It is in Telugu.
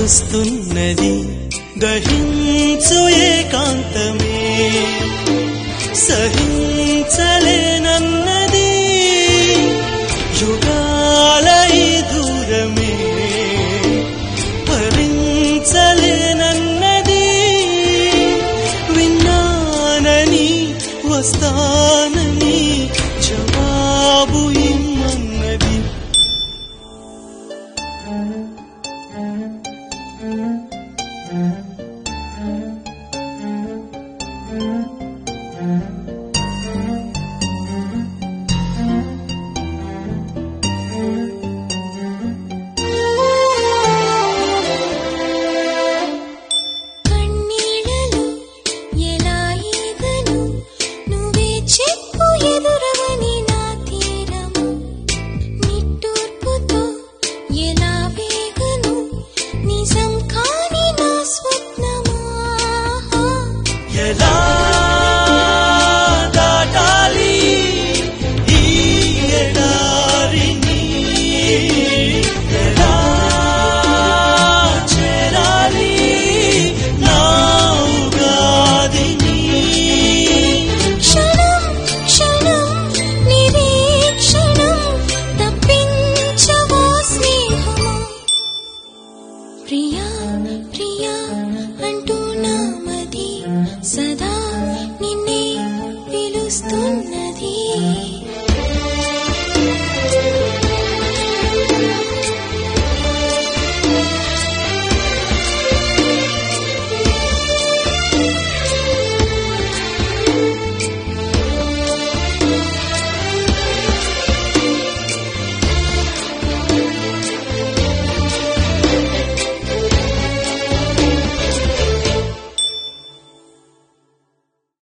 వస్తున్నది దహించు ఏకాంతమే సహించలేనన్నది యుగాల ఈ దూరమే భరించలేనన్నది విన్నానని వస్తానని జవాబు ఇమ్మన్నది కన్నీళ్ళలో ఎలా ఈగను నువ్వే చెప్పు ఎదురవని నా తీరము నిట్టూర్పుతో ఎలా వేగను నిజం కాని నా స్వప్నమా ఎలా దాటాలి ఈ ఎడారిని ఎలా చేరాలి నా ఉగాదిని క్షణం క్షణం నిరీక్షణం తప్పించవా స్నేహమా ప్రియా ప్రియా అంటూ నామది సదా నిన్నే పిలుస్తున్న